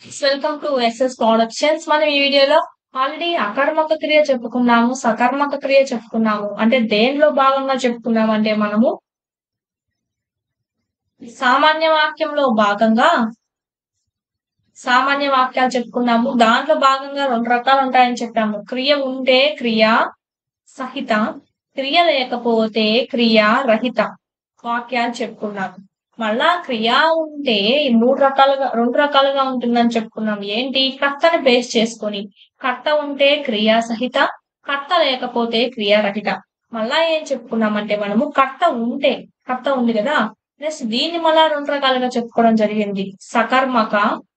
welcome to SS productions మనం ఈ వీడియోలో ఆల్రెడీ అకర్మక క్రియ చెప్పుకున్నాము సకర్మక క్రియ చెప్పుకున్నాము అంటే దేనిలో భాగంగా చెప్పుకున్నాము అంటే మనము సామాన్య వాక్యంలో భాగంగా సామాన్య వాక్యాలు చెప్పుకున్నాము దాంట్లో భాగంగా రెండు రకాలు ఉంటాయని చెప్పాము క్రియ ఉంటే క్రియ సహిత క్రియ లేకపోతే క్రియ రహిత వాక్యాలు చెప్పుకున్నాము మళ్ళా క్రియ ఉంటే ఈ మూడు రకాలుగా రెండు రకాలుగా ఉంటుందని చెప్పుకున్నాం ఏంటి కర్తని బేస్ చేసుకొని కర్త ఉంటే క్రియ సహిత కర్త లేకపోతే క్రియ రహిత మళ్ళా ఏం చెప్పుకున్నామంటే మనము కర్త ఉంటే కర్త ఉంది కదా నెక్స్ట్ దీన్ని మళ్ళా రెండు రకాలుగా చెప్పుకోవడం జరిగింది సకర్మక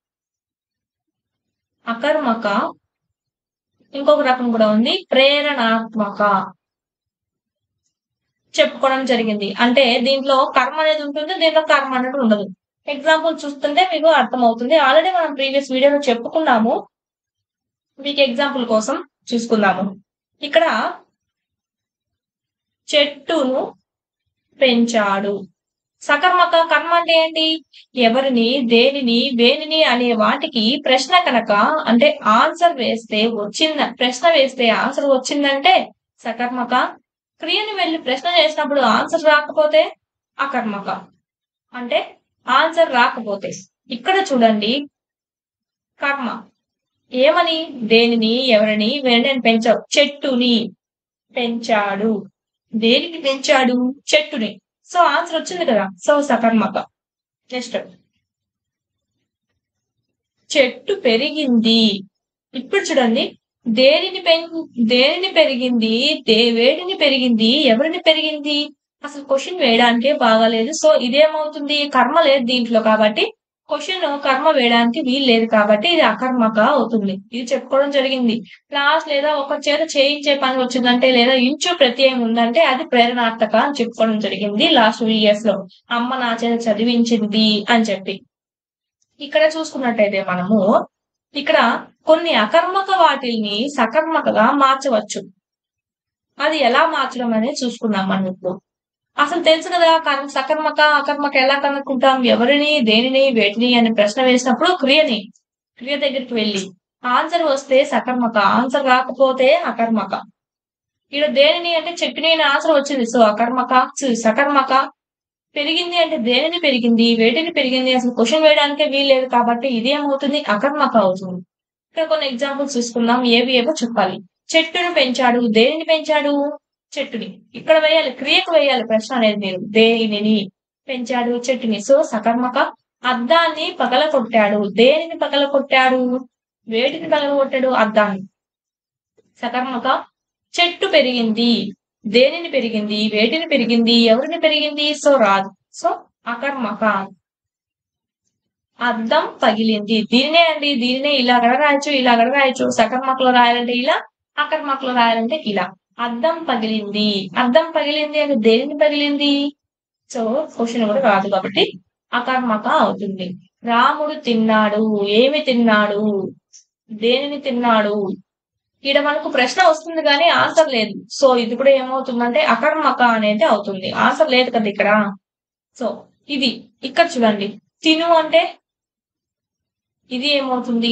అకర్మక ఇంకొక రకం కూడా ఉంది ప్రేరణాత్మక చెప్పుకోవడం జరిగింది అంటే దీంట్లో కర్మ అనేది ఉంటుంది దీంట్లో కర్మ అనేది ఉండదు ఎగ్జాంపుల్ చూస్తుంటే మీకు అర్థమవుతుంది ఆల్రెడీ మనం ప్రీవియస్ వీడియోలో చెప్పుకున్నాము మీకు ఎగ్జాంపుల్ కోసం చూసుకుందాము ఇక్కడ చెట్టును పెంచాడు సకర్మక కర్మ అంటే ఏంటి ఎవరిని దేనిని వేనిని అనే వాటికి ప్రశ్న కనుక అంటే ఆన్సర్ వేస్తే వచ్చింద ప్రశ్న వేస్తే ఆన్సర్ వచ్చిందంటే సకర్మక క్రియని వెళ్ళి ప్రశ్న చేసినప్పుడు ఆన్సర్ రాకపోతే అకర్మక అంటే ఆన్సర్ రాకపోతే ఇక్కడ చూడండి కర్మ ఏమని దేనిని ఎవరిని వేణని పెంచావు చెట్టుని పెంచాడు దేనికి పెంచాడు చెట్టుని సో ఆన్సర్ వచ్చింది కదా సో సకర్మక నెక్స్ట్ చెట్టు పెరిగింది ఇప్పుడు చూడండి దేనిని పెం దేనిని పెరిగింది దే వేడిని పెరిగింది ఎవరిని పెరిగింది అసలు క్వశ్చన్ వేయడానికే బాగాలేదు సో ఇదేమవుతుంది కర్మ లేదు దీంట్లో కాబట్టి క్వశ్చన్ కర్మ వేయడానికి వీలు లేదు కాబట్టి ఇది అకర్మక అవుతుంది ఇది చెప్పుకోవడం జరిగింది క్లాస్ లేదా ఒక చేత చేయించే పని వచ్చిందంటే లేదా ఇంచు ప్రత్యయం ఉందంటే అది ప్రేరణాత్మక అని చెప్పుకోవడం జరిగింది లాస్ట్ వీడియోస్ లో అమ్మ నా చేత చదివించింది అని చెప్పి ఇక్కడ చూసుకున్నట్టయితే మనము ఇక్కడ కొన్ని అకర్మక వాటిల్ని సకర్మకగా మార్చవచ్చు అది ఎలా మార్చడం అనేది చూసుకుందాం మనం ఇప్పుడు అసలు తెలుసు కదా కర్మ సకర్మక అకర్మక ఎలా కనుక్కుంటాం ఎవరిని దేనిని వేటిని అని ప్రశ్న వేసినప్పుడు క్రియని క్రియ దగ్గరికి వెళ్ళి ఆన్సర్ వస్తే సకర్మక ఆన్సర్ రాకపోతే అకర్మక ఇక్కడ దేనిని అంటే చెప్పిన ఆన్సర్ వచ్చింది సో అకర్మక ఛీ, సకర్మక పెరిగింది అంటే దేనిని పెరిగింది వేటిని పెరిగింది అసలు క్వశ్చన్ వేయడానికే వీల్లేదు కాబట్టి ఇది ఏమవుతుంది అకర్మక అవుతుంది ఇక్కడ కొన్ని ఎగ్జాంపుల్స్ చూసుకుందాం ఏవి ఏవో చెప్పాలి చెట్టును పెంచాడు దేనిని పెంచాడు చెట్టుని ఇక్కడ వేయాలి క్రియకు వేయాలి ప్రశ్న అనేది మీరు దేనిని పెంచాడు చెట్టుని సో సకర్మక అద్దాన్ని పగల కొట్టాడు దేనిని పగల కొట్టాడు వేటిని పగల కొట్టాడు అద్దాన్ని సకర్మక చెట్టు పెరిగింది దేనిని పెరిగింది వేటిని పెరిగింది ఎవరిని పెరిగింది సో రాదు సో అకర్మక అద్దం పగిలింది దీనినే అండి దీనినే ఇలా కూడా రాయొచ్చు ఇలా కూడా రాయొచ్చు సకర్మకలో రాయాలంటే ఇలా అకర్మకలో రాయాలంటే ఇలా అద్దం పగిలింది అద్దం పగిలింది అంటే దేనిని పగిలింది సో క్వశ్చన్ కూడా రాదు కాబట్టి అకర్మక అవుతుంది రాముడు తిన్నాడు ఏమి తిన్నాడు దేనిని తిన్నాడు ఇక్కడ మనకు ప్రశ్న వస్తుంది కానీ ఆన్సర్ లేదు సో ఇది కూడా ఏమవుతుందంటే అకర్మక అనేది అవుతుంది ఆన్సర్ లేదు కదా ఇక్కడ సో ఇది ఇక్కడ చూడండి తిను అంటే ఇది ఏమవుతుంది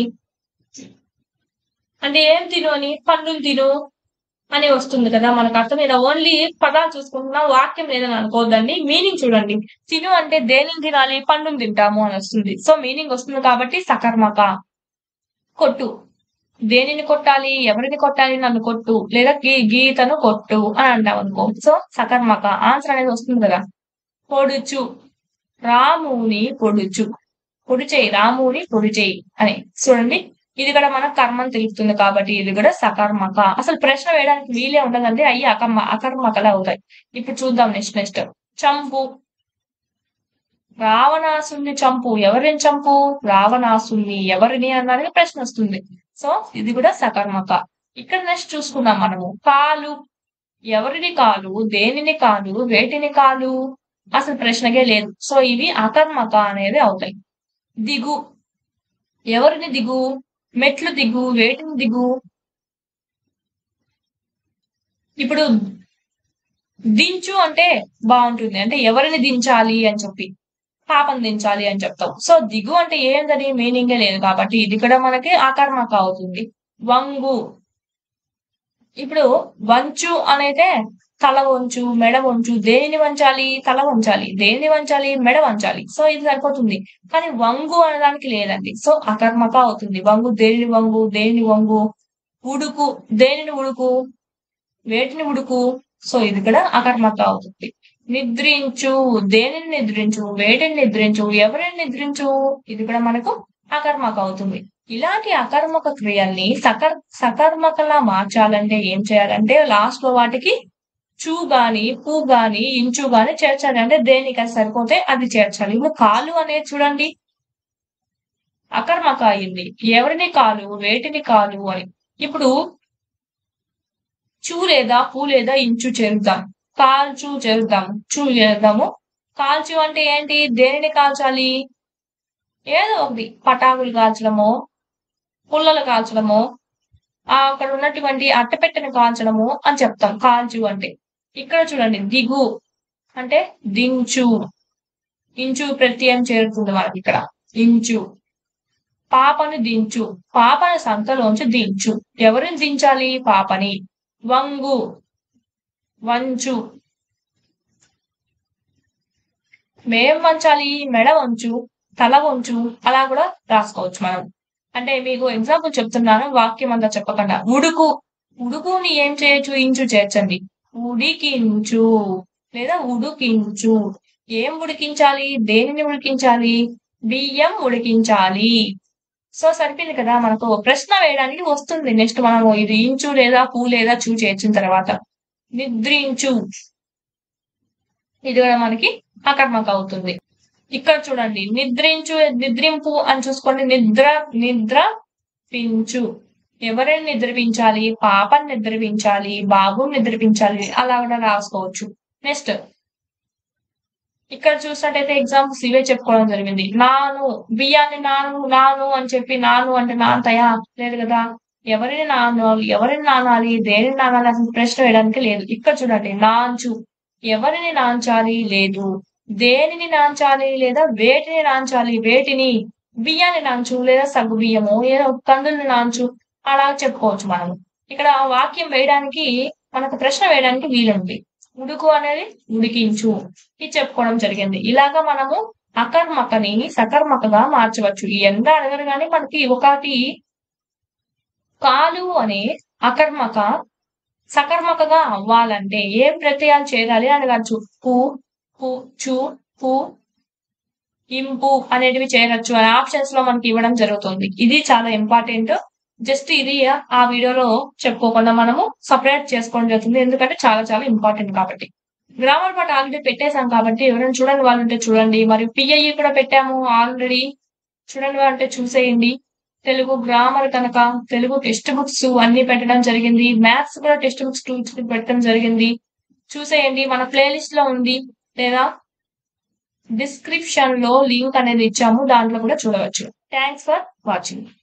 అంటే ఏం తిను అని పండును తిను అని వస్తుంది కదా మనకు అర్థం ఇలా ఓన్లీ పదాలు చూసుకుంటున్నా వాక్యం లేదని అనుకోవద్దండి మీనింగ్ చూడండి తిను అంటే దేనిని తినాలి పండును తింటాము అని వస్తుంది సో మీనింగ్ వస్తుంది కాబట్టి సకర్మక కొట్టు దేనిని కొట్టాలి ఎవరిని కొట్టాలి నన్ను కొట్టు లేదా గీ గీతను కొట్టు అని అంటాం అనుకో సో సకర్మక ఆన్సర్ అనేది వస్తుంది కదా పొడుచు రాముని పొడుచు పొడి చేయి రాముని పొడి చేయి అని చూడండి ఇది కూడా మనకు కర్మను తెలుపుతుంది కాబట్టి ఇది కూడా సకర్మక అసలు ప్రశ్న వేయడానికి వీలే ఉండదండి అయ్యి అకర్మ అకర్మకలే అవుతాయి ఇప్పుడు చూద్దాం నెక్స్ట్ నెక్స్ట్ చంపు రావణాసుని చంపు ఎవరిని చంపు రావణాసుని ఎవరిని అన్నది ప్రశ్న వస్తుంది సో ఇది కూడా సకర్మక ఇక్కడ నెక్స్ట్ చూసుకుందాం మనము కాలు ఎవరిని కాలు దేనిని కాలు వేటిని కాలు అసలు ప్రశ్నకే లేదు సో ఇవి అకర్మక అనేది అవుతాయి దిగు ఎవరిని దిగు మెట్లు దిగు వేటిని దిగు ఇప్పుడు దించు అంటే బాగుంటుంది అంటే ఎవరిని దించాలి అని చెప్పి పాపం దించాలి అని చెప్తాం సో దిగు అంటే ఏందని మీనింగే లేదు కాబట్టి ఇది కూడా మనకి ఆకర్మక అవుతుంది వంగు ఇప్పుడు వంచు అనైతే తల వంచు మెడ వంచు దేనిని వంచాలి తల వంచాలి దేనిని వంచాలి మెడ వంచాలి సో ఇది సరిపోతుంది కానీ వంగు అనడానికి లేదండి సో అకర్మక అవుతుంది వంగు దేనిని వంగు దేనిని వంగు ఉడుకు దేనిని ఉడుకు వేటిని ఉడుకు సో ఇది కూడా అకర్మక అవుతుంది నిద్రించు దేనిని నిద్రించు వేటిని నిద్రించు ఎవరిని నిద్రించు ఇది కూడా మనకు అకర్మక అవుతుంది ఇలాంటి అకర్మక క్రియల్ని సకర్ సకర్మకలా మార్చాలంటే ఏం చేయాలంటే లాస్ట్ లో వాటికి చూ గాని పూ గాని ఇంచు గాని చేర్చాలి అంటే దేనికి అది సరిపోతే అది చేర్చాలి ఇప్పుడు కాలు అనేది చూడండి అకర్మక అయింది ఎవరిని కాలు వేటిని కాలు అని ఇప్పుడు చూ లేదా పూ లేదా ఇంచు చేరుద్దాం కాల్చు చేరుద్దాం చూ చేద్దాము కాల్చు అంటే ఏంటి దేనిని కాల్చాలి ఏదో ఒకటి పటాకులు కాల్చడము పుల్లలు కాల్చడము ఆ అక్కడ ఉన్నటువంటి అట్టపెట్టెను కాల్చడము అని చెప్తాం కాల్చు అంటే ఇక్కడ చూడండి దిగు అంటే దించు ఇంచు ప్రత్యయం చేరుతుంది మనకి ఇక్కడ ఇంచు పాపని దించు పాపని సంతలోంచి దించు ఎవరిని దించాలి పాపని వంగు వంచు మేం వంచాలి మెడ వంచు తల వంచు అలా కూడా రాసుకోవచ్చు మనం అంటే మీకు ఎగ్జాంపుల్ చెప్తున్నాను వాక్యం అంతా చెప్పకుండా ఉడుకు ఉడుకుని ఏం చేయొచ్చు ఇంచు చేర్చండి ఉడికించు లేదా ఉడికించు ఏం ఉడికించాలి దేనిని ఉడికించాలి బియ్యం ఉడికించాలి సో సరిపోయింది కదా మనకు ప్రశ్న వేయడానికి వస్తుంది నెక్స్ట్ మనము ఇది ఇంచు లేదా పూ లేదా చూ చేర్చిన తర్వాత నిద్రించు ఇది కూడా మనకి అకర్మక అవుతుంది ఇక్కడ చూడండి నిద్రించు నిద్రింపు అని చూసుకోండి నిద్ర నిద్ర పించు ఎవరిని నిద్రపించాలి పాపని నిద్రపించాలి బాబుని నిద్రపించాలి అలా కూడా రాసుకోవచ్చు నెక్స్ట్ ఇక్కడ చూసినట్టయితే ఎగ్జాంపుల్స్ ఇవే చెప్పుకోవడం జరిగింది నాను బియ్యాన్ని నాను నాను అని చెప్పి నాను అంటే నానతయా లేదు కదా ఎవరిని నానాలి ఎవరిని నానాలి దేనిని నానాలి అసలు ప్రశ్న వేయడానికి లేదు ఇక్కడ చూడండి నాంచు ఎవరిని నాంచాలి లేదు దేనిని నాంచాలి లేదా వేటిని నాంచాలి వేటిని బియ్యాన్ని నాంచు లేదా సగ్గు బియ్యము ఏదో కందుల్ని నాంచు అలా చెప్పుకోవచ్చు మనము ఇక్కడ వాక్యం వేయడానికి మనకు ప్రశ్న వేయడానికి వీలుంది ఉడుకు అనేది ఉడికించు ఇది చెప్పుకోవడం జరిగింది ఇలాగా మనము అకర్మకని సకర్మకగా మార్చవచ్చు ఈ ఎంత అడగరు కానీ మనకి ఒకటి కాలు అనే అకర్మక సకర్మకగా అవ్వాలంటే ఏం ప్రత్యయాలు చేరాలి అని అడగచ్చు పు పు చు పు ఇంపు అనేటివి చేరొచ్చు అనే ఆప్షన్స్ లో మనకి ఇవ్వడం జరుగుతుంది ఇది చాలా ఇంపార్టెంట్ జస్ట్ ఇది ఆ వీడియోలో చెప్పుకోకుండా మనము సపరేట్ చేసుకోవడం జరుగుతుంది ఎందుకంటే చాలా చాలా ఇంపార్టెంట్ కాబట్టి గ్రామర్ పాట ఆల్రెడీ పెట్టేశాం కాబట్టి ఎవరైనా చూడండి వాళ్ళు ఉంటే చూడండి మరియు పిఐఈ కూడా పెట్టాము ఆల్రెడీ చూడండి వాళ్ళు ఉంటే చూసేయండి తెలుగు గ్రామర్ కనుక తెలుగు టెక్స్ట్ బుక్స్ అన్ని పెట్టడం జరిగింది మ్యాథ్స్ కూడా టెక్స్ట్ బుక్స్ టూల్స్ పెట్టడం జరిగింది చూసేయండి మన ప్లేలిస్ట్ లో ఉంది లేదా డిస్క్రిప్షన్ లో లింక్ అనేది ఇచ్చాము దాంట్లో కూడా చూడవచ్చు థ్యాంక్స్ ఫర్ వాచింగ్